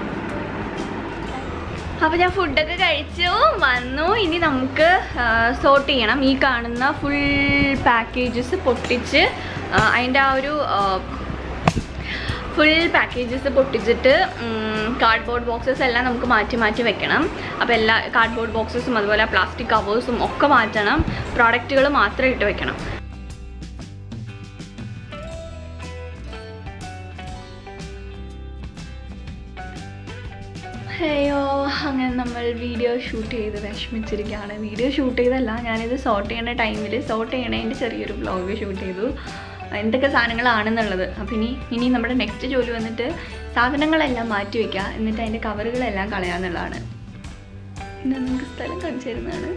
അപ്പോൾ ഞാൻ ഫുഡൊക്കെ കഴിച്ചു വന്നു ഇനി നമുക്ക് സോർട്ട് ചെയ്യണം ഈ കാണുന്ന ഫുൾ പാക്കേജസ് പൊട്ടിച്ച് അതിൻ്റെ ആ ഒരു ഫുൾ പാക്കേജസ് പൊട്ടിച്ചിട്ട് ഉം, കാർഡ്ബോർഡ് ബോക്സസ് എല്ലാം നമുക്ക് മാറ്റി മാറ്റി വെക്കണം അപ്പോൾ എല്ലാ കാർഡ്ബോർഡ് ബോക്സസും അതുപോലെ പ്ലാസ്റ്റിക് കവേഴ്സും ഒക്കെ മാറ്റണം പ്രോഡക്റ്റുകൾ മാത്രം ഇട്ട് വെക്കണം അയ്യോ അങ്ങനെ നമ്മൾ വീഡിയോ ഷൂട്ട് ചെയ്ത് വിഷമിച്ചിരിക്കുകയാണ് വീഡിയോ ഷൂട്ട് ചെയ്തല്ല ഞാനിത് സോർട്ട് ചെയ്യുന്ന ടൈമിൽ സോർട്ട് ചെയ്യണതിൻ്റെ ചെറിയൊരു വ്ളോഗ് ഷൂട്ട് ചെയ്തു എന്തൊക്കെ സാധനങ്ങളാണെന്നുള്ളത് അപ്പം ഇനി ഇനി നമ്മുടെ നെക്സ്റ്റ് ജോലി വന്നിട്ട് സാധനങ്ങളെല്ലാം മാറ്റി വയ്ക്കുക എന്നിട്ട് അതിൻ്റെ കവറുകളെല്ലാം കളയാന്നുള്ളതാണ് ഇന്ന് നിങ്ങൾക്ക് സ്ഥലം കാണിച്ചു തരുന്നതാണ്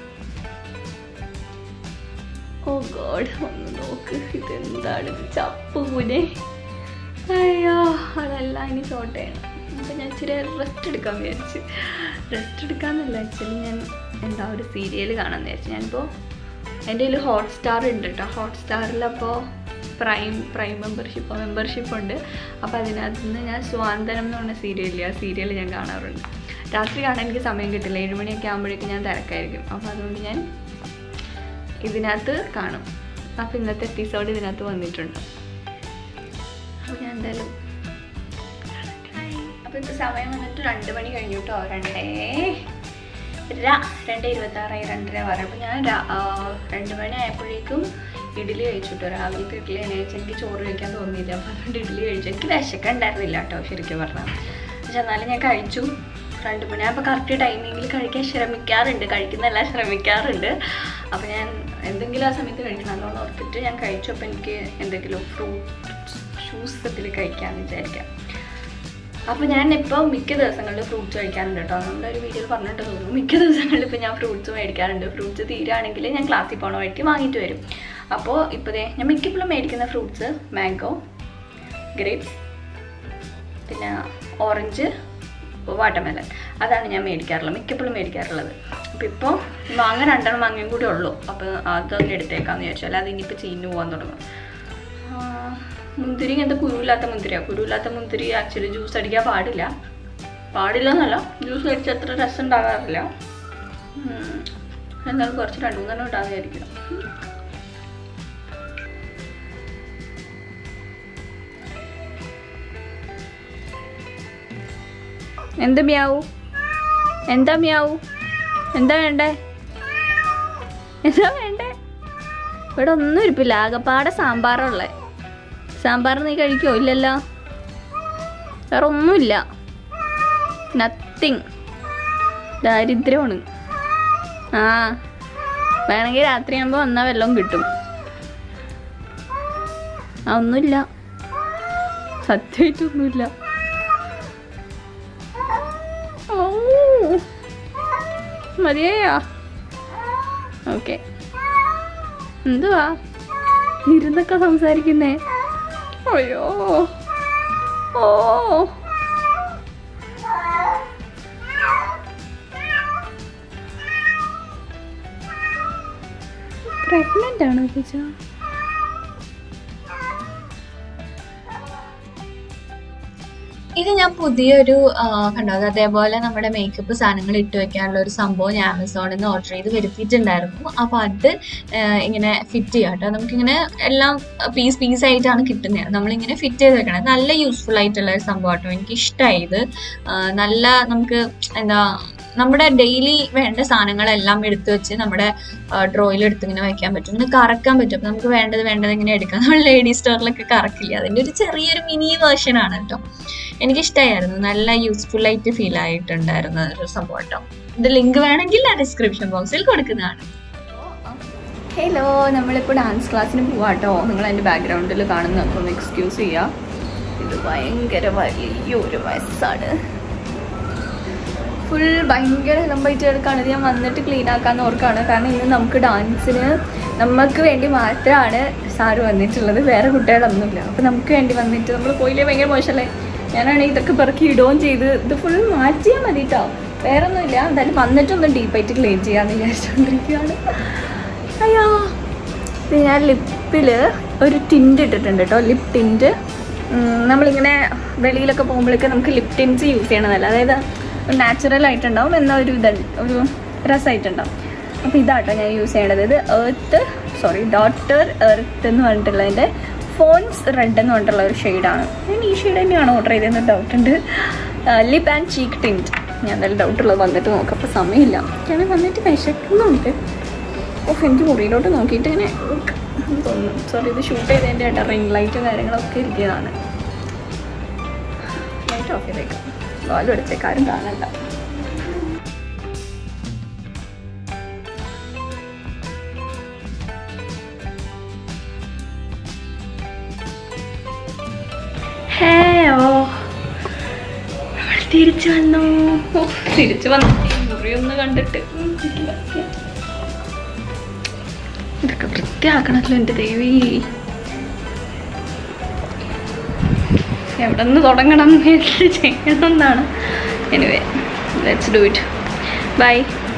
ഓ ഗോഡ് ഒന്ന് നോക്ക് ഇതെന്താണ് ഇത് ചപ്പൂനെ അയ്യോ അതെല്ലാം ഇനി സോർട്ട് ചെയ്യണം അപ്പം ഞാൻ ഇച്ചിരി റെസ്റ്റ് എടുക്കാൻ വിചാരിച്ചു റെസ്റ്റ് എടുക്കാമെന്നല്ല ആക്ച്വലി ഞാൻ എന്താ ഒരു സീരിയൽ കാണാൻ വിചാരിച്ചു ഞാനിപ്പോൾ എൻ്റെ കയ്യിൽ ഹോട്ട് സ്റ്റാർ ഉണ്ട് കേട്ടോ ഹോട്ട് സ്റ്റാറിലപ്പോൾ പ്രൈം പ്രൈം മെമ്പർഷിപ്പ് മെമ്പർഷിപ്പ് ഉണ്ട് അപ്പോൾ അതിനകത്ത് നിന്ന് ഞാൻ സ്വാന്തനം എന്ന് പറഞ്ഞ സീരിയലില്ല ആ സീരിയൽ ഞാൻ കാണാറുണ്ട് രാത്രി കാണാൻ എനിക്ക് സമയം കിട്ടില്ല ഏഴ് മണിയൊക്കെ ആകുമ്പോഴേക്കും ഞാൻ തിരക്കായിരിക്കും അപ്പോൾ അതുകൊണ്ട് ഞാൻ ഇതിനകത്ത് കാണും അപ്പോൾ ഇന്നത്തെ എപ്പിസോഡ് ഇതിനകത്ത് വന്നിട്ടുണ്ട് അപ്പോൾ ഞാൻ എന്തായാലും അപ്പോൾ ഇപ്പോൾ സമയം വന്നിട്ട് രണ്ട് മണി കഴിഞ്ഞു കേട്ടോ രണ്ടേ ര രണ്ട് ഇരുപത്താറായി രണ്ടര വരെ അപ്പോൾ ഞാൻ രാ- ആ, രണ്ട് മണി ആയപ്പോഴേക്കും ഇഡ്ഡലി കഴിച്ചു കേട്ടോ രാവിലത്തെ ഇഡ്ഡലി എണീച്ച് എനിക്ക് ചോറ് കഴിക്കാൻ തോന്നിയില്ല അപ്പോൾ അതുകൊണ്ട് ഇഡ്ഡലി കഴിച്ചു എനിക്ക് വിശക്കുണ്ടായിരുന്നില്ല കേട്ടോ ശരിക്കും പറഞ്ഞാൽ പക്ഷെ എന്നാലും ഞാൻ കഴിച്ചു രണ്ട് മണിയാകുമ്പോൾ കറക്റ്റ് ടൈമിങ്ങിൽ കഴിക്കാൻ ശ്രമിക്കാറുണ്ട് കഴിക്കുന്നതെല്ലാം ശ്രമിക്കാറുണ്ട് അപ്പോൾ ഞാൻ എന്തെങ്കിലും ആ സമയത്ത് കഴിക്കണം അതുകൊണ്ട് ഓർത്തിട്ട് ഞാൻ കഴിച്ചു അപ്പോൾ എനിക്ക് എന്തെങ്കിലും ഫ്രൂട്ട് ജ്യൂസ് ഇതിൽ കഴിക്കാമെന്ന് വിചാരിക്കാം അപ്പോൾ ഞാൻ ഇപ്പോൾ മിക്ക ദിവസങ്ങളിലും ഫ്രൂട്ട്സ് കഴിക്കാറുണ്ട് കേട്ടോ നമ്മുടെ ഒരു വീഡിയോയിൽ പറഞ്ഞിട്ട് തോന്നുന്നു മിക്ക ദിവസങ്ങളിലും ഇപ്പോൾ ഞാൻ ഫ്രൂട്ട്സ് മേടിക്കാറുണ്ട് ഫ്രൂട്ട്സ് തീരുകയാണെങ്കിൽ ഞാൻ ക്ലാസ്സിൽ പോകണ വഴിക്ക് വാങ്ങിയിട്ട് വരും അപ്പോൾ ഇപ്പോൾ ദേ ഞാൻ മിക്കപ്പോഴും മേടിക്കുന്ന ഫ്രൂട്ട്സ് മാംഗോ ഗ്രേപ്സ് പിന്നെ ഓറഞ്ച് വാട്ടർമെലൺ അതാണ് ഞാൻ മേടിക്കാറുള്ളത് മിക്കപ്പോഴും മേടിക്കാറുള്ളത് അപ്പോൾ ഇപ്പോൾ മാങ്ങ രണ്ടെണ്ണം മാങ്ങയും കൂടി ഉള്ളൂ അപ്പോൾ അതൊന്ന് എടുത്തേക്കാന്ന് വിചാരിച്ചു അല്ലാതെ ഇനിയിപ്പോൾ ചീഞ്ഞു പോകാൻ തുടങ്ങും ആ, മുന്തിരി ഇങ്ങനത്തെ കുരുവില്ലാത്ത മുന്തിരിയാണ് കുരുവില്ലാത്ത മുന്തിരി ആക്ച്വലി ജ്യൂസ് അടിക്കാൻ പാടില്ല പാടില്ല എന്നല്ല ജ്യൂസ് അടിച്ച് അത്ര രസം ഉണ്ടാകാറില്ല ഉം. എന്നാലും കുറച്ച് രണ്ടു മൂന്നെണ്ണം ഉണ്ടാകുമായിരിക്കും എന്ത് മ്യാവു എന്താ മ്യാവു എന്താ വേണ്ടേ എന്താ വേണ്ടേ ഇവിടെ ഒന്നും ഇരിപ്പില്ല ആകപ്പാടെ സാമ്പാറുള്ളേ സാമ്പാർ നീ കഴിക്കുമോ ഇല്ലല്ലോ വേറെ ഒന്നുമില്ല നത്തിങ് ദാരിദ്ര്യമാണ് ആ വേണമെങ്കിൽ രാത്രിയാകുമ്പോൾ വന്നാൽ വല്ലതും കിട്ടും ആ ഒന്നുമില്ല സത്യമായിട്ടൊന്നുമില്ല ഓ മതിയാ ഓക്കെ എന്തുവാ ഇരുന്നൊക്കെ സംസാരിക്കുന്നേ അയ്യോ ഓ പ്രഗ്നന്റ് ആണോ പൂജ ഇത് ഞാൻ പുതിയൊരു ആ, കണ്ടോ അത് അതേപോലെ നമ്മുടെ മേക്കപ്പ് സാധനങ്ങൾ ഇട്ട് വെക്കാനുള്ള ഒരു സംഭവം ഞാൻ ആമസോണിൽ നിന്ന് ഓർഡർ ചെയ്ത് വരുത്തിയിട്ടുണ്ടായിരുന്നു അപ്പോൾ അത് ആ, ഇങ്ങനെ ഫിറ്റ് ചെയ്യാം കേട്ടോ നമുക്കിങ്ങനെ എല്ലാം പീസ് പീസ് ആയിട്ടാണ് കിട്ടുന്നത് നമ്മളിങ്ങനെ ഫിറ്റ് ചെയ്ത് വെക്കണം നല്ല യൂസ്ഫുൾ ആയിട്ടുള്ള ഒരു സംഭവം കേട്ടോ എനിക്ക് ഇഷ്ടമായി ഇത് ആ, നല്ല നമുക്ക് എന്താ നമ്മുടെ ഡെയിലി വേണ്ട സാധനങ്ങളെല്ലാം എടുത്തു വെച്ച് നമ്മുടെ ഡ്രോയിൽ എടുത്ത് ഇങ്ങനെ വെക്കാൻ പറ്റും ഇങ്ങനെ കറക്കാൻ പറ്റും അപ്പം നമുക്ക് വേണ്ടത് വേണ്ടത് ഇങ്ങനെ എടുക്കാം നമ്മൾ ലേഡി സ്റ്റോറിലൊക്കെ കറക്കില്ല അതിൻ്റെ ഒരു ചെറിയൊരു മിനി വേർഷൻ ആണ് കേട്ടോ എനിക്കിഷ്ടമായിരുന്നു നല്ല യൂസ്ഫുൾ ആയിട്ട് ഫീൽ ആയിട്ടുണ്ടായിരുന്ന ഒരു സംഭവം കേട്ടോ ഇത് ലിങ്ക് വേണമെങ്കിൽ ആ ഡിസ്ക്രിപ്ഷൻ ബോക്സിൽ കൊടുക്കുന്നതാണ് ഹലോ നമ്മളിപ്പോൾ ഡാൻസ് ക്ലാസ്സിന് പോവാട്ടോ നിങ്ങൾ എൻ്റെ ബാക്ക്ഗ്രൗണ്ടിൽ കാണുന്ന ഒന്ന് എക്സ്ക്യൂസ് ചെയ്യുക ഇത് ഭയങ്കര വലിയൊരു വയസ്സാണ് ഫുൾ ഭയങ്കര ഇളമ്പായിട്ട് കിടക്കാണ് ഇത് ഞാൻ വന്നിട്ട് ക്ലീൻ ആക്കാന്ന് ഓർക്കാണ് കാരണം ഇന്ന് നമുക്ക് ഡാൻസിന് നമുക്ക് വേണ്ടി മാത്രമാണ് സാറ് വന്നിട്ടുള്ളത് വേറെ കുട്ടികളൊന്നുമില്ല അപ്പോൾ നമുക്ക് വേണ്ടി വന്നിട്ട് നമ്മൾ പോയില്ലേ ഭയങ്കര മോശമല്ലേ ഞാനാണെങ്കിൽ ഇതൊക്കെ പെറുക്കി ഇടുകയും ചെയ്ത് ഇത് ഫുൾ മാറ്റിയാൽ മതി കേട്ടോ വേറെ ഒന്നുമില്ല എന്തായാലും വന്നിട്ടൊന്ന് ഡീപ്പായിട്ട് ക്ലീൻ ചെയ്യാമെന്ന് വിചാരിച്ചുകൊണ്ടിരിക്കുകയാണ് അയ്യോ ഇത് ഞാൻ ലിപ്പിൽ ഒരു ടിൻറ്റ് ഇട്ടിട്ടുണ്ട് കേട്ടോ ലിപ് ടിൻറ്റ് നമ്മളിങ്ങനെ വെളിയിലൊക്കെ പോകുമ്പോഴേക്ക് നമുക്ക് ലിപ് ടിൻസ് യൂസ് ചെയ്യണതല്ല അതായത് നാച്ചുറൽ ആയിട്ടുണ്ടാവും എന്നാൽ ഒരു ഇത് ഒരു രസമായിട്ടുണ്ടാവും അപ്പോൾ ഇതാട്ടോ ഞാൻ യൂസ് ചെയ്യണത് ഇത് എർത്ത് സോറി ഡോട്ടർ എർത്ത് എന്ന് പറഞ്ഞിട്ടുള്ളതിൻ്റെ ഫോൺസ് റെഡ് എന്ന് പറഞ്ഞിട്ടുള്ള ഒരു ഷെയ്ഡാണ് ഞാൻ ഈ ഷെയ്ഡ് തന്നെയാണ് ഓർഡർ ചെയ്തതെന്ന് ഡൗട്ട് ഉണ്ട് ലിപ്പ് ആൻഡ് ചീക്ക് ടിൻറ്റ് ഞാൻ നല്ല ഡൗട്ടുള്ളത് വന്നിട്ട് നോക്കാം അപ്പോൾ സമയമില്ല ഞാൻ വന്നിട്ട് വിശക്കുന്നുണ്ട് ഓഫ് എനിക്ക് മുറിയിലോട്ട് നോക്കിയിട്ട് ഇങ്ങനെ തോന്നുന്നു സോറി ഇത് ഷൂട്ട് ചെയ്തതിൻ്റെ ആയിട്ട് റിംഗ് ലൈറ്റും കാര്യങ്ങളൊക്കെ ഇരിക്കുന്നതാണ് ലൈറ്റ് ഓഫ് ചെയ്തേക്കാം വാലും അടിച്ചേക്കാരും കാണണ്ട ഹേ ഓ നമ്മൾ തിരിച്ചു വന്നു ഓ, തിരിച്ചു വന്നു ഈ മുറിയൊന്ന് കണ്ടിട്ട് ഉം, ഇല്ല. ഇതൊക്കെ വൃത്തിയാക്കണല്ലോ എൻ്റെ ദേവി എവിടെ നിന്ന് തുടങ്ങണം എന്ത് ചെയ്യണം എന്നാണ് anyway let's do it bye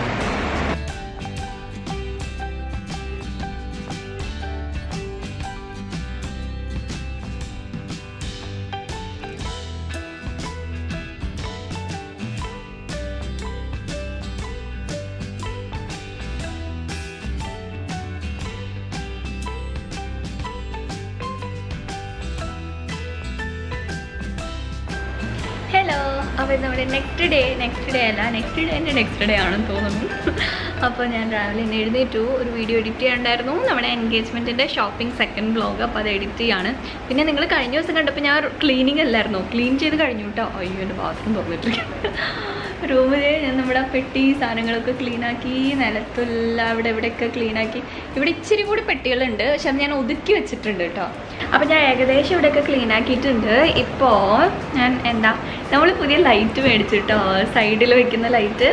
hello അപ്പോൾ ഇത് നമ്മുടെ നെക്സ്റ്റ് ഡേ നെക്സ്റ്റ് ഡേ അല്ല നെക്സ്റ്റ് ഡേ എൻ്റെ നെക്സ്റ്റ് ഡേ ആണെന്ന് തോന്നുന്നു അപ്പോൾ ഞാൻ രാവിലെ ഇന്ന് എഴുന്നേറ്റു ഒരു വീഡിയോ എഡിറ്റ് ചെയ്യാനുണ്ടായിരുന്നു നമ്മുടെ എൻഗേജ്മെൻറ്റിൻ്റെ ഷോപ്പിംഗ് സെക്കൻഡ് ബ്ലോഗ് അപ്പോൾ അത് എഡിറ്റ് ചെയ്യാണ് പിന്നെ നിങ്ങൾ കഴിഞ്ഞ ദിവസം കണ്ടപ്പോൾ ഞാൻ ക്ലീനിങ് അല്ലായിരുന്നു ക്ലീൻ ചെയ്ത് കഴിഞ്ഞു കേട്ടോ അയ്യോ എൻ്റെ ബാത്റൂം തുറന്നിട്ടില്ല റൂമിൽ ഞാൻ നമ്മുടെ ആ പെട്ടി സാധനങ്ങളൊക്കെ ക്ലീനാക്കി നിലത്തെല്ലാം അവിടെ ഇവിടെയൊക്കെ ക്ലീനാക്കി ഇവിടെ ഇച്ചിരി കൂടി പെട്ടികളുണ്ട് പക്ഷെ അത് ഞാൻ ഒതുക്കി വെച്ചിട്ടുണ്ട് കേട്ടോ അപ്പോൾ ഞാൻ ഏകദേശം ഇവിടെയൊക്കെ ക്ലീൻ ആക്കിയിട്ടുണ്ട് ഇപ്പോൾ ഞാൻ എന്താ നമ്മൾ പുതിയ ലൈറ്റ് മേടിച്ചിട്ടോ സൈഡിൽ വെക്കുന്ന ലൈറ്റ്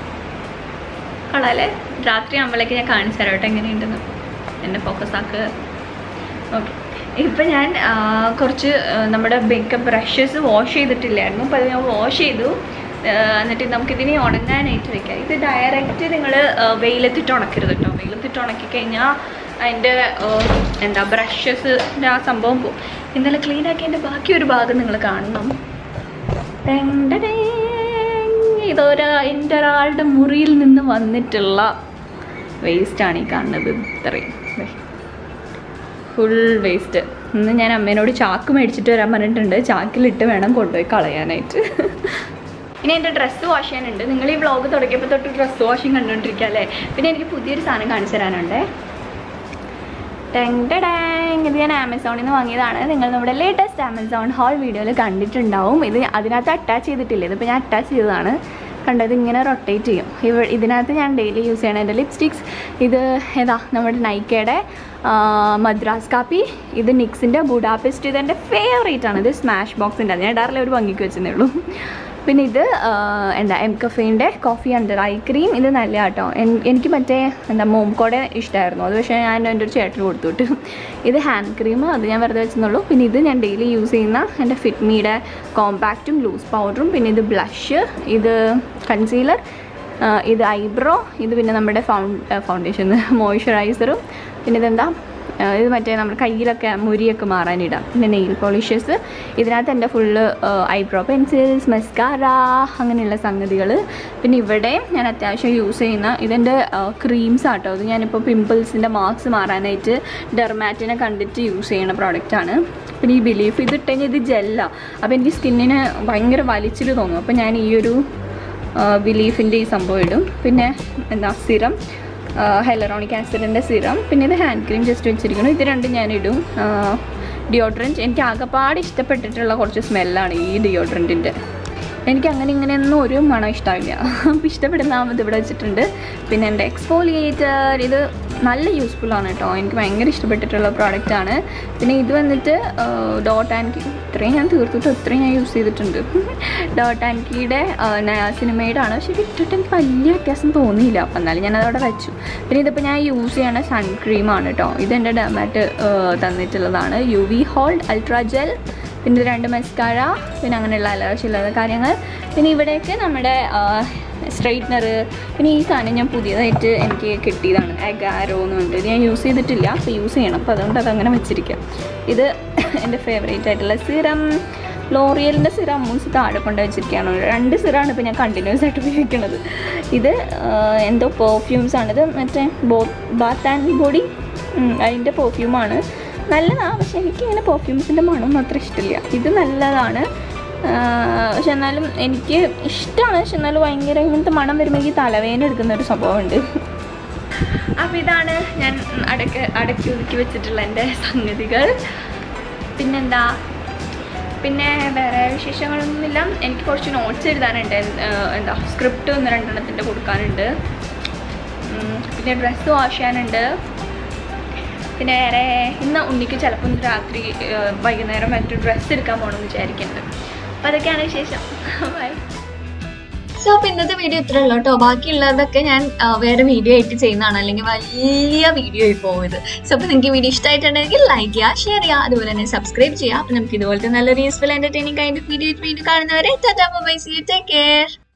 കൊള്ളാല്ലേ രാത്രി ആകുമ്പോഴേക്ക് ഞാൻ കാണിച്ചു തരാം കേട്ടോ എങ്ങനെയുണ്ടെന്ന് എന്നെ ഫോക്കസ് ആക്കുക ഓക്കെ ഇപ്പം ഞാൻ ആ, കുറച്ച് ആ, നമ്മുടെ മേക്കപ്പ് ബ്രഷസ് വാഷ് ചെയ്തിട്ടില്ലായിരുന്നു അപ്പോൾ അത് ഞാൻ വാഷ് ചെയ്തു ആ, എന്നിട്ട് നമുക്കിതിനെ ഉണങ്ങാനായിട്ട് വെക്കാം ഇത് ഡയറക്റ്റ് നിങ്ങൾ വെയിലത്തിട്ട് ഉണക്കരുത് കേട്ടോ വെയിലത്തിട്ട് ഉണക്കി കഴിഞ്ഞാൽ അതിൻ്റെ ആ, എന്താ ബ്രഷസിൻ്റെ ആ സംഭവം പോകും ഇന്നലെ ക്ലീൻ ആക്കിയതിൻ്റെ ബാക്കി ഒരു ഭാഗം നിങ്ങൾ കാണണം ടെങ് ടെടേങ്. ഇതൊരു എൻ്റെ ഒരാളുടെ മുറിയിൽ നിന്ന് വന്നിട്ടുള്ള വേസ്റ്റാണ് ഈ കാണുന്നത് ഇത്രയും ദേ. ഫുൾ വേസ്റ്റ് ഇന്ന് ഞാൻ അമ്മേനോട് ചാക്ക് മേടിച്ചിട്ട് വരാൻ പറഞ്ഞിട്ടുണ്ട് ചാക്കിലിട്ട് വേണം കൊണ്ടുപോയി കളയാനായിട്ട് ഇനി എൻ്റെ ഡ്രസ്സ് വാഷ് ചെയ്യാനുണ്ട് നിങ്ങൾ ഈ വ്ളോഗ് തുടങ്ങിയപ്പോൾ തൊട്ട് ഡ്രസ്സ് വാഷിങ് കണ്ടുകൊണ്ടിരിക്കുക അല്ലേ പിന്നെ എനിക്ക് പുതിയൊരു സാധനം കാണിച്ചു തരാനുണ്ടേ ടെങ് ടെടാങ് ഇത് ഞാൻ ആമസോണിൽ നിന്ന് വാങ്ങിയതാണ് നിങ്ങൾ നമ്മുടെ ലേറ്റസ്റ്റ് ആമസോൺ ഹോൾ വീഡിയോയിൽ കണ്ടിട്ടുണ്ടാവും ഇത് അതിനകത്ത് അറ്റാച്ച് ചെയ്തിട്ടില്ല ഇതിപ്പോൾ ഞാൻ അറ്റാച്ച് ചെയ്തതാണ് കണ്ടത് ഇങ്ങനെ റൊട്ടേറ്റ് ചെയ്യും ഇവ ഇതിനകത്ത് ഞാൻ ഡെയിലി യൂസ് ചെയ്യണ എൻ്റെ ലിപ്സ്റ്റിക്സ് ഇത് ഏതാ നമ്മുടെ നൈക്കയുടെ മദ്രാസ് കാപ്പി ഇത് നിക്സിൻ്റെ ബുഡാപെസ്റ്റ് ഇത് എൻ്റെ ഫേവറേറ്റ് ആണ് ഇത് സ്മാഷ് ബോക്സിൻ്റെ അത് ഞാൻ ഇടാറില്ല ഒരു ഭംഗിക്ക് വെച്ചതേ ഉള്ളൂ പിന്നെ ഇത് ആ, എന്താ എം കഫേൻ്റെ കോഫി അണ്ടർ ഐ ക്രീം ഇത് നല്ല കേട്ടോ എനിക്ക് മറ്റേ എന്താ മോംകോടെ ഇഷ്ടമായിരുന്നു അത് പക്ഷേ ഞാൻ എൻ്റെ ഒരു ചേട്ടന് കൊടുത്തു വിട്ടു ഇത് ഹാൻഡ് ക്രീം അത് ഞാൻ വെറുതെ വെച്ചെന്നുള്ളൂ പിന്നെ ഇത് ഞാൻ ഡെയിലി യൂസ് ചെയ്യുന്ന എൻ്റെ ഫിറ്റ്മിയുടെ കോമ്പാക്റ്റും ലൂസ് പൗഡറും പിന്നെ ഇത് ബ്ലഷ് ഇത് കൺസീലർ ഇത് ഐബ്രോ ഇത് പിന്നെ നമ്മുടെ ഫൗണ്ട് ഫൗണ്ടേഷൻ മോയ്സ്ചറൈസറും പിന്നെ ഇതെന്താ ആ, ഇത് മറ്റേ നമ്മുടെ കയ്യിലൊക്കെ മുരിയൊക്കെ മാറാനിടാം പിന്നെ നെയിൽ പോളിഷസ് ഇതിനകത്ത് എൻ്റെ ഫുള്ള് ഐബ്രോ പെൻസിൽസ് മെസ്കാര അങ്ങനെയുള്ള സംഗതികൾ പിന്നെ ഇവിടെ ഞാൻ അത്യാവശ്യം യൂസ് ചെയ്യുന്ന ഇതെൻ്റെ ക്രീംസ് ആട്ടോ ഇത് ഞാനിപ്പോൾ പിമ്പിൾസിൻ്റെ മാർക്സ് മാറാനായിട്ട് ഡെർമാറ്റിനെ കണ്ടിട്ട് യൂസ് ചെയ്യുന്ന പ്രോഡക്റ്റാണ് പിന്നെ ഈ ബിലീഫ് ഇത് ഇട്ടുകഴിഞ്ഞാൽ ഇത് ജെല്ലാണ് അപ്പോൾ എനിക്ക് സ്കിന്നിന് ഭയങ്കര വലിച്ചിൽ തോന്നും അപ്പോൾ ഞാൻ ഈ ഒരു ബിലീഫിൻ്റെ ഈ സംഭവം ഇടും പിന്നെ എന്താ സിറം ഹെലറോണിക് ആസിഡിൻ്റെ സിറം പിന്നെ ഇത് ഹാൻഡ് ക്രീം ജസ്റ്റ് വെച്ചിരിക്കണം ഇത് രണ്ടും ഞാൻ ഇടും ഡിയോഡ്രൻറ്റ് എനിക്ക് ആകെപ്പാട് ഇഷ്ടപ്പെട്ടിട്ടുള്ള കുറച്ച് സ്മെല്ലാണ് ഈ ഡിയോഡ്രൻറ്റിൻ്റെ എനിക്ക് അങ്ങനെ ഇങ്ങനെയൊന്നും ഒരു മണം ഇഷ്ടമില്ല അപ്പോൾ ഇഷ്ടപ്പെടുന്ന ആമത് ഇവിടെ വെച്ചിട്ടുണ്ട് പിന്നെ എൻ്റെ എക്സ്ഫോലിയേറ്റർ ഇത് നല്ല യൂസ്ഫുൾ ആണ് കേട്ടോ എനിക്ക് ഭയങ്കര ഇഷ്ടപ്പെട്ടിട്ടുള്ള പ്രോഡക്റ്റാണ് പിന്നെ ഇത് വന്നിട്ട് ഡോട്ട് ആൻഡ് കീ ഇത്രയും ഞാൻ തീർത്തിട്ട് ഇത്രയും ഞാൻ യൂസ് ചെയ്തിട്ടുണ്ട് ഡോട്ട് ആൻഡ് കീയുടെ സിനിമയുടെ ആണ് പക്ഷേ ഇത് ഇട്ടിട്ട് എനിക്ക് വലിയ വ്യത്യാസം തോന്നിയില്ല അപ്പം എന്നാലും ഞാൻ അതവിടെ വെച്ചു പിന്നെ ഇതിപ്പോൾ ഞാൻ യൂസ് ചെയ്യണ സൺക്രീമാണ് കേട്ടോ ഇതെൻ്റെ ഡമാറ്റ് തന്നിട്ടുള്ളതാണ് U V hold ultra gel പിന്നെ ഇത് രണ്ട് മസ്കാര പിന്നെ അങ്ങനെയുള്ള അലർജി ഇല്ലാത്ത കാര്യങ്ങൾ പിന്നെ ഇവിടെയൊക്കെ നമ്മുടെ സ്ട്രെയിറ്റ്നർ പിന്നെ ഈ സാധനം ഞാൻ പുതിയതായിട്ട് എനിക്ക് കിട്ടിയതാണ് അഗാരോ എന്ന് പറഞ്ഞിട്ട് ഇത് ഞാൻ യൂസ് ചെയ്തിട്ടില്ല അപ്പോൾ യൂസ് ചെയ്യണം അപ്പോൾ അതുകൊണ്ട് അതങ്ങനെ വെച്ചിരിക്കാം ഇത് എൻ്റെ ഫേവറേറ്റ് ആയിട്ടുള്ള സിറം ലോറിയലിൻ്റെ സിറം അമ്മൂസ് താഴെ കൊണ്ട് വെച്ചിരിക്കുകയാണ് രണ്ട് സിറാണ് ഇപ്പോൾ ഞാൻ കണ്ടിന്യൂസ് ആയിട്ട് ഉപയോഗിക്കുന്നത് ഇത് ആ, എന്തോ പെർഫ്യൂംസ് ആണ് ഇത് മറ്റേ ബോ ബാത്ത് ആൻഡ് ബോഡി അതിൻ്റെ പെർഫ്യൂമാണ് നല്ലതാണ് പക്ഷെ എനിക്കിങ്ങനെ പെർഫ്യൂംസിൻ്റെ മണമൊന്നും അത്ര ഇഷ്ടമില്ല ഇത് നല്ലതാണ് പക്ഷെ എന്നാലും എനിക്ക് ഇഷ്ടമാണ് പക്ഷെ എന്നാലും ഭയങ്കര ഇങ്ങനത്തെ മണം വരുമ്പോൾ എനിക്ക് തലവേദന എടുക്കുന്ന ഒരു സംഭവമുണ്ട് അപ്പോൾ ഇതാണ് ഞാൻ അടക്ക് അടക്കി ഒതുക്കി വെച്ചിട്ടുള്ള എൻ്റെ സംഗതികൾ പിന്നെന്താ പിന്നെ വേറെ വിശേഷങ്ങളൊന്നുമില്ല എനിക്ക് കുറച്ച് നോട്ട്സ് എഴുതാനുണ്ട് ഏഹ് എന്താ സ്ക്രിപ്റ്റ് ഒന്ന് രണ്ടെണ്ണത്തിൻ്റെ കൊടുക്കാനുണ്ട് ഉം, പിന്നെ ഡ്രസ്സ് വാഷ് ചെയ്യാനുണ്ട് പിന്നെ വേറെ ഇന്ന് ഉണ്ണിക്ക് ചിലപ്പോൾ ഇന്ന് രാത്രി ഏഹ് വൈകുന്നേരം മറ്റു ഡ്രസ്സ് എടുക്കാൻ പോകണമെന്ന് വിചാരിക്കുന്നുണ്ട് അപ്പോൾ അതൊക്കെയാണ് വിശേഷം ബൈ സോ അപ്പൊ ഇന്നത്തെ വീഡിയോ ഇത്രേ ഉള്ളൂ കേട്ടോ ബാക്കിയുള്ളതൊക്കെ ഞാൻ ആ, വേറെ വീഡിയോ ആയിട്ട് ചെയ്യുന്നതാണ് അല്ലെങ്കിൽ വലിയ വീഡിയോ ആയി പോയത് സോ അപ്പൊ നിങ്ങൾക്ക് വീഡിയോ ഇഷ്ടമായിട്ടുണ്ടെങ്കിൽ ലൈക്ക് ചെയ്യുക ഷെയർ ചെയ്യുക അതുപോലെ തന്നെ സബ്സ്ക്രൈബ് ചെയ്യുക അപ്പൊ നമുക്ക് ഇതുപോലത്തെ നല്ലൊരു യൂസ്ഫുൾ എന്റർടൈനിങ് കൈൻഡ് വീഡിയോ വീണ്ടും കാണുന്നവരെ tata bye see take care